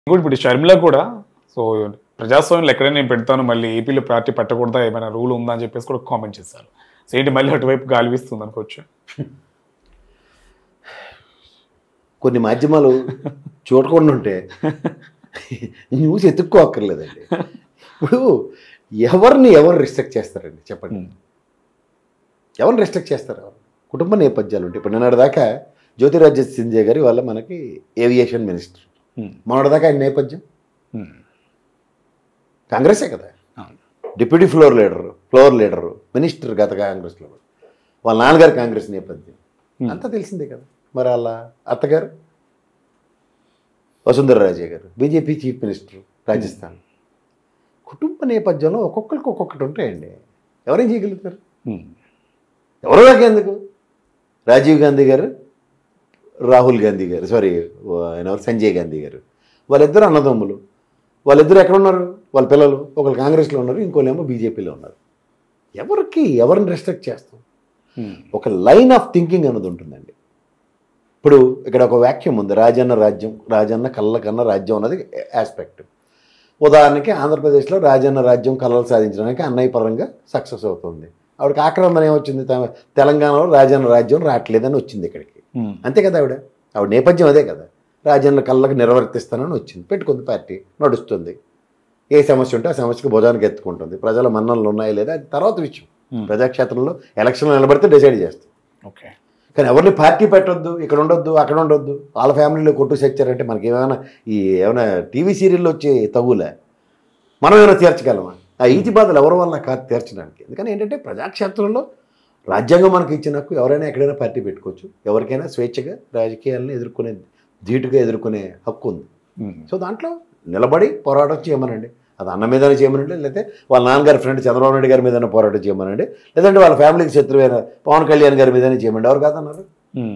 ఇంకోటి ఇప్పుడు షర్మిల కూడా సో ప్రజాస్వామ్యంలో ఎక్కడైనా నేను పెడతాను మళ్ళీ ఏపీలో పార్టీ పెట్టకూడదా ఏమైనా రూల్ ఉందా అని చెప్పేసి కూడా కామెంట్ చేశారు సో ఏంటి మళ్ళీ అటువైపు గాలివిస్తుంది అనుకోవచ్చు కొన్ని మాధ్యమాలు చూడకుండా ఉంటే న్యూస్ ఎత్తుక్కోక్కర్లేదండి ఇప్పుడు ఎవరిని ఎవరు రిస్ట్రిక్ట్ చేస్తారండి చెప్పండి ఎవరిని రిస్ట్రిక్ట్ చేస్తారు ఎవరు కుటుంబ నేపథ్యాలు ఉంటాయి ఇప్పుడు నిన్నటిదాకా జ్యోతిరాజ్య సింధియా గారి వాళ్ళ మనకి ఏవియేషన్ మినిస్టర్ Hmm. మొన్నటిదాకా ఆయన నేపథ్యం Hmm. కాంగ్రెసే కదా అవును. Deputy floor leader floor leader minister గత కాంగ్రెస్లో వాళ్ళ నాన్నగారు కాంగ్రెస్ నేపథ్యం Hmm. అంతా తెలిసిందే కదా మరి వాళ్ళ అత్తగారు వసుంధర రాజే గారు బీజేపీ చీఫ్ మినిస్టర్ రాజస్థాన్ కుటుంబ నేపథ్యంలో ఒక్కొక్కరికి ఒక్కొక్కటి ఉంటాయండి ఎవరేం చేయగలుగుతారు Hmm. ఎవరో నాకెందుకు రాజీవ్ గాంధీ గారు రాహుల్ గాంధీ గారు సారీ ఆయన ఎవరు సంజయ్ గాంధీ గారు వాళ్ళిద్దరు అన్నదమ్ములు వాళ్ళిద్దరు ఎక్కడ ఉన్నారు వాళ్ళ పిల్లలు ఒకళ్ళు కాంగ్రెస్లో ఉన్నారు ఇంకోళ్ళేమో బీజేపీలో ఉన్నారు ఎవరికి ఎవరిని రెస్ట్రిక్ట్ చేస్తాం Hmm. ఒక లైన్ ఆఫ్ థింకింగ్ అన్నది ఉంటుందండి ఇప్పుడు ఇక్కడ ఒక వాక్యం ఉంది రాజన్న రాజ్యం రాజన్న కళ్ళ కన్నా రాజ్యం అన్నది ఆస్పెక్ట్ ఉదాహరణకి ఆంధ్రప్రదేశ్లో రాజన్న రాజ్యం కళలు సాధించడానికి అన్నయ్య పరంగా సక్సెస్ అవుతుంది ఆవిడకి ఆక్రందన ఏమొచ్చింది తె- తెలంగాణలో రాజన్న రాజ్యం రావట్లేదని వచ్చింది ఇక్కడికి Hmm. అంతే కదా ఆవిడ ఆవిడ నేపథ్యం అదే కదా రాజన్న కళ్ళకు నిర్వర్తిస్తానని వచ్చింది పెట్టుకుంది పార్టీ నడుస్తుంది ఏ సమస్య ఉంటే ఆ సమస్యకు భుజానికి ఎత్తుకుంటుంది ప్రజల మన్ననలు ఉన్నాయా లేదా అది తర్వాత విషయం Hmm. ప్రజాక్షేత్రంలో ఎలక్షన్లో నిలబడితే డిసైడ్ చేస్తాం ఓకే కానీ ఎవరిని పార్టీ పెట్టొద్దు ఇక్కడ ఉండొద్దు అక్కడ ఉండొద్దు వాళ్ళ ఫ్యామిలీలో కొట్టు సెచ్చారంటే మనకి ఏమైనా ఈ ఏమైనా టీవీ సీరియల్లో వచ్చే తగులే మనం ఏమైనా తీర్చగలమా ఆ ఈతి బాధలు ఎవరి వల్ల కాదు తీర్చడానికి ఎందుకని ఏంటంటే ప్రజాక్షేత్రంలో రాజ్యాంగం మనకి ఇచ్చిన హక్కు ఎవరైనా ఎక్కడైనా పార్టీ పెట్టుకోవచ్చు ఎవరికైనా స్వేచ్ఛగా రాజకీయాలను ఎదుర్కొనే ధీటుగా ఎదుర్కొనే హక్కు ఉంది Hmm. సో దాంట్లో నిలబడి పోరాటం చేయమనండి అది అన్న మీదనే చేయమనండి లేకపోతే వాళ్ళ నాన్నగారి ఫ్రెండ్ చంద్రబాబు నాయుడు గారి మీదనే పోరాటం చేయమనండి లేదంటే వాళ్ళ ఫ్యామిలీకి శత్రువైన పవన్ కళ్యాణ్ గారి మీదనే చేయమండి ఎవరు కాదన్నారు Hmm.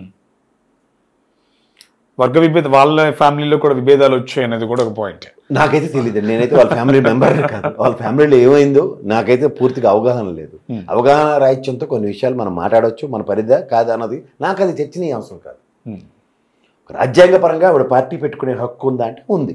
వర్గ విభేద వాళ్ళ ఫ్యామిలీలో కూడా విభేదాలు వచ్చాయి అనేది కూడా ఒక పాయింట్ నాకైతే తెలియదు నేనైతే వాళ్ళ ఫ్యామిలీ మెంబర్ కాదు వాళ్ళ ఫ్యామిలీలో ఏమైందో నాకైతే పూర్తిగా అవగాహన లేదు Hmm. అవగాహన రాహిత్యంతో కొన్ని విషయాలు మనం మాట్లాడవచ్చు మన పరిధా కాదు అన్నది నాకు అది చర్చనీయాంశం కాదు రాజ్యాంగపరంగా ఆవిడ పార్టీ పెట్టుకునే హక్కు ఉందా అంటే ఉంది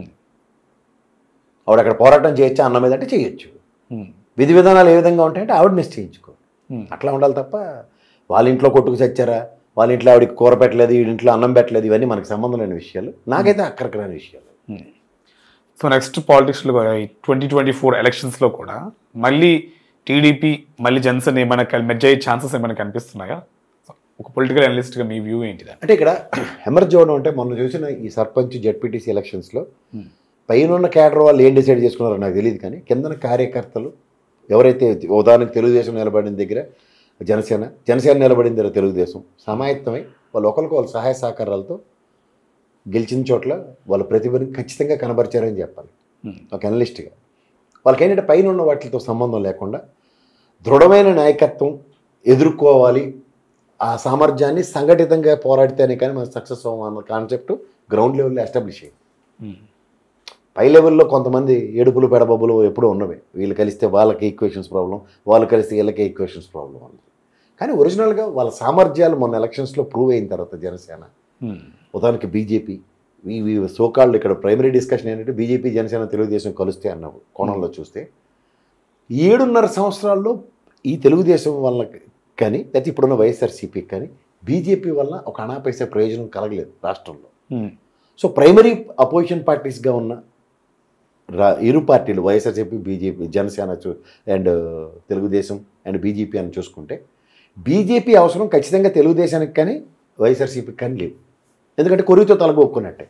ఆవిడ అక్కడ పోరాటం చేయొచ్చా అన్న మీద అంటే చేయొచ్చు విధి విధానాలు ఏ విధంగా ఉంటాయంటే ఆవిడ నిశ్చయించుకో అట్లా ఉండాలి తప్ప వాళ్ళ ఇంట్లో కొట్టుకు చచ్చారా వాళ్ళ ఇంట్లో ఆవిడకి కూర పెట్టలేదు వీడి ఇంట్లో అన్నం పెట్టలేదు ఇవన్నీ మనకు సంబంధం లేని విషయాలు నాకైతే అక్కడికి రాని విషయాలు సో నెక్స్ట్ పాలిటిక్స్లో ట్వంటీ ట్వంటీ ఫోర్ ఎలక్షన్స్లో కూడా మళ్ళీ టీడీపీ మళ్ళీ జనసేన ఏమైనా మెర్జ్ అయ్యే ఛాన్సెస్ ఏమైనా కనిపిస్తున్నాయా So, ఒక పొలిటికల్ అనలిస్ట్గా మీ వ్యూ ఏంటిదా అంటే ఇక్కడ ఎమర్జ్ అవ్వడం అంటే మొన్న చూసిన ఈ సర్పంచ్ జడ్పీటీసీ ఎలక్షన్స్లో పైన ఉన్న క్యాడర్ వాళ్ళు ఏం డిసైడ్ చేసుకున్నారో నాకు తెలియదు కానీ కిందన కార్యకర్తలు ఎవరైతే ఉదాహరణకు తెలుగుదేశం నిలబడిన దగ్గర జనసేన జనసేన నిలబడిన దగ్గర తెలుగుదేశం సమాయత్తమై వాళ్ళు ఒకరికి వాళ్ళ సహాయ సహకారాలతో గెలిచిన చోట్ల వాళ్ళ ప్రతిభని ఖచ్చితంగా కనబరిచారని చెప్పాలి ఒక అనలిస్ట్గా వాళ్ళకి ఏంటంటే పైన ఉన్న వాటితో సంబంధం లేకుండా దృఢమైన నాయకత్వం ఎదుర్కోవాలి ఆ సామర్థ్యాన్ని సంఘటితంగా పోరాడితేనే కానీ మనం సక్సెస్ అవ్వమన్న కాన్సెప్ట్ గ్రౌండ్ లెవెల్లో ఎస్టాబ్లిష్ అయ్యింది పై లెవెల్లో కొంతమంది ఏడుపులు పెడబొబ్బులు ఎప్పుడూ ఉన్నవి వీళ్ళు కలిస్తే వాళ్ళకి ఈక్వేషన్స్ ప్రాబ్లం వాళ్ళు కలిస్తే వీళ్ళకి ఈక్వేషన్స్ ప్రాబ్లం అన్నది కానీ ఒరిజినల్గా వాళ్ళ సామర్థ్యాలు మొన్న ఎలక్షన్స్లో ప్రూవ్ అయిన తర్వాత జనసేన ఉదాహరణకి బీజేపీ ఇవి సోకాళ్ళు ఇక్కడ ప్రైమరీ డిస్కషన్ ఏంటంటే బీజేపీ జనసేన తెలుగుదేశం కలిస్తే అన్న కోణంలో చూస్తే ఏడున్నర సంవత్సరాల్లో ఈ తెలుగుదేశం వల్ల కానీ లేకపోతే ఇప్పుడున్న వైఎస్ఆర్సీపీ కానీ బీజేపీ వల్ల ఒక అనాపైసే ప్రయోజనం కలగలేదు రాష్ట్రంలో సో ప్రైమరీ అపోజిషన్ పార్టీస్గా ఉన్న రా ఇరు పార్టీలు వైఎస్ఆర్సీపీ బీజేపీ జనసేన చూ- అండ్ తెలుగుదేశం అండ్ బీజేపీ అని చూసుకుంటే బీజేపీ అవసరం ఖచ్చితంగా తెలుగుదేశానికి కానీ వైఎస్ఆర్సీపీకి కానీ లేవు ఎందుకంటే కొరివితో తలగొక్కున్నట్టే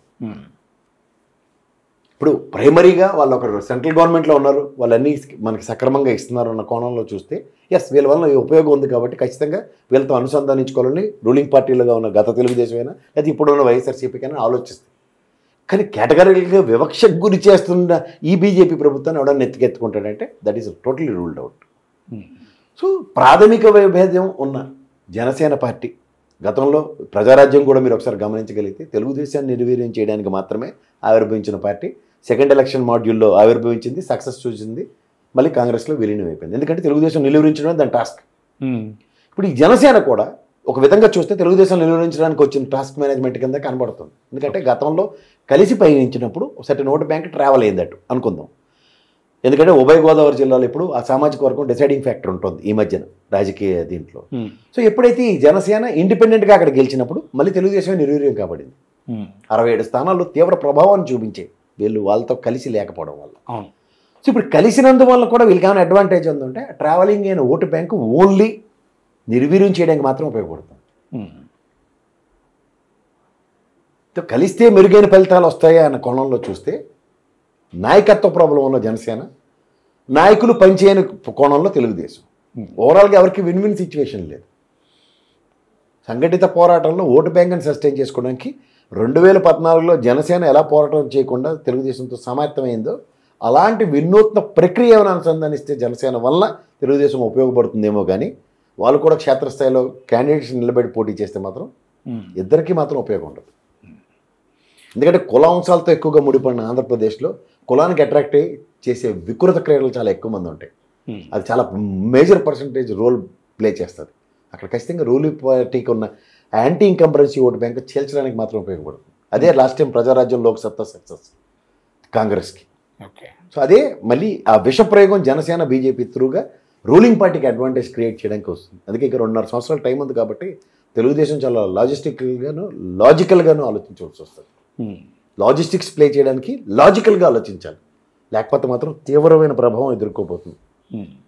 ఇప్పుడు ప్రైమరీగా వాళ్ళు ఒక సెంట్రల్ గవర్నమెంట్లో ఉన్నారు వాళ్ళన్నీ మనకి సక్రమంగా ఇస్తున్నారు అన్న కోణంలో చూస్తే ఎస్ వీళ్ళ వల్ల ఈ ఉపయోగం ఉంది కాబట్టి ఖచ్చితంగా వీళ్ళతో అనుసంధానించుకోవాలని రూలింగ్ పార్టీలుగా ఉన్న గత తెలుగుదేశం అయినా లేదా ఇప్పుడు ఉన్న వైఎస్ఆర్సీపీకి అయినా ఆలోచిస్తుంది కానీ కేటగిరీగా వివక్షకు గురి చేస్తున్న ఈ బీజేపీ ప్రభుత్వాన్ని ఎవడన్నా ఎత్తుకెత్తుకుంటాడంటే that is totally ruled out so ప్రాథమిక వైభేద్యం ఉన్న జనసేన పార్టీ గతంలో ప్రజారాజ్యం కూడా మీరు ఒకసారి గమనించగలిగితే తెలుగుదేశాన్ని నిర్వీర్యం చేయడానికి మాత్రమే ఆవిర్భవించిన పార్టీ సెకండ్ ఎలక్షన్ మాడ్యూల్లో ఆవిర్భవించింది సక్సెస్ చూసింది మళ్ళీ కాంగ్రెస్లో విలీనం అయిపోయింది ఎందుకంటే తెలుగుదేశం నిలువరించడమే దాని టాస్క్ ఇప్పుడు ఈ జనసేన కూడా ఒక విధంగా చూస్తే తెలుగుదేశం నిర్వహించడానికి వచ్చిన టాస్క్ మేనేజ్మెంట్ కింద కనబడుతుంది ఎందుకంటే గతంలో కలిసి పయనించినప్పుడు సర్టెన్ ఓటు బ్యాంక్ ట్రావెల్ అయిందట్టు అనుకుందాం ఎందుకంటే ఉభయ గోదావరి జిల్లాలో ఇప్పుడు ఆ సామాజిక వర్గం డిసైడింగ్ ఫ్యాక్టర్ ఉంటుంది ఈ మధ్యన రాజకీయ దీంట్లో సో ఎప్పుడైతే ఈ జనసేన ఇండిపెండెంట్గా అక్కడ గెలిచినప్పుడు మళ్ళీ తెలుగుదేశమే నిర్వీర్యం కాబడింది అరవై ఏడు స్థానాల్లో తీవ్ర ప్రభావాన్ని చూపించే వీళ్ళు వాళ్ళతో కలిసి లేకపోవడం వల్ల అవును సో ఇప్పుడు కలిసినందువల్ల కూడా వీళ్ళకి ఏమైనా అడ్వాంటేజ్ ఉందంటే ట్రావెలింగ్ అయిన ఓటు బ్యాంకు ఓన్లీ నిర్వీర్యం చేయడానికి మాత్రం ఉపయోగపడుతుంది సో కలిస్తే మెరుగైన ఫలితాలు వస్తాయా అన్న కోణంలో చూస్తే నాయకత్వ ప్రాబ్లం ఉన్న జనసేన నాయకులు పనిచేయని కోణంలో తెలుగుదేశం ఓవరాల్గా ఎవరికి విన్ విన్ సిచ్యువేషన్ లేదు సంఘటిత పోరాటంలో ఓటు బ్యాంకుని సస్టైన్ చేసుకోవడానికి రెండు వేల పద్నాలుగులో జనసేన ఎలా పోరాటం చేయకుండా తెలుగుదేశంతో సమాయత్తమైందో అలాంటి వినూత్న ప్రక్రియ ఏమైనా అనుసంధానిస్తే జనసేన వల్ల తెలుగుదేశం ఉపయోగపడుతుందేమో కానీ వాళ్ళు కూడా క్షేత్రస్థాయిలో క్యాండిడేట్స్ నిలబెట్టి పోటీ చేస్తే మాత్రం ఇద్దరికీ మాత్రం ఉపయోగం ఉండదు ఎందుకంటే కుల అంశాలతో ఎక్కువగా ముడిపడిన ఆంధ్రప్రదేశ్లో కులానికి అట్రాక్ట్ అయ్యి చేసే వికృత క్రీడలు చాలా ఎక్కువ మంది ఉంటాయి అది చాలా మేజర్ పర్సంటేజ్ రోల్ ప్లే చేస్తుంది అక్కడ ఖచ్చితంగా రూలింగ్ పార్టీకి ఉన్న యాంటీ ఇన్కంపరెన్సీ ఓటు బ్యాంక్ చీల్చడానికి మాత్రం ఉపయోగపడుతుంది అదే last time Praja Rajyam Lok Satta success కాంగ్రెస్కి ఓకే సో అదే మళ్ళీ ఆ విష ప్రయోగం జనసేన బీజేపీ త్రూగా రూలింగ్ పార్టీకి అడ్వాంటేజ్ క్రియేట్ చేయడానికి వస్తుంది అందుకే ఇక రెండున్నర సంవత్సరాల టైం ఉంది కాబట్టి తెలుగుదేశం చాలా లాజిస్టికల్గాను లాజికల్గాను ఆలోచించవలసి వస్తుంది లాజిస్టిక్స్ ప్లే చేయడానికి లాజికల్గా ఆలోచించాలి లేకపోతే మాత్రం తీవ్రమైన ప్రభావం ఎదుర్కోబోతుంది ఉమ్.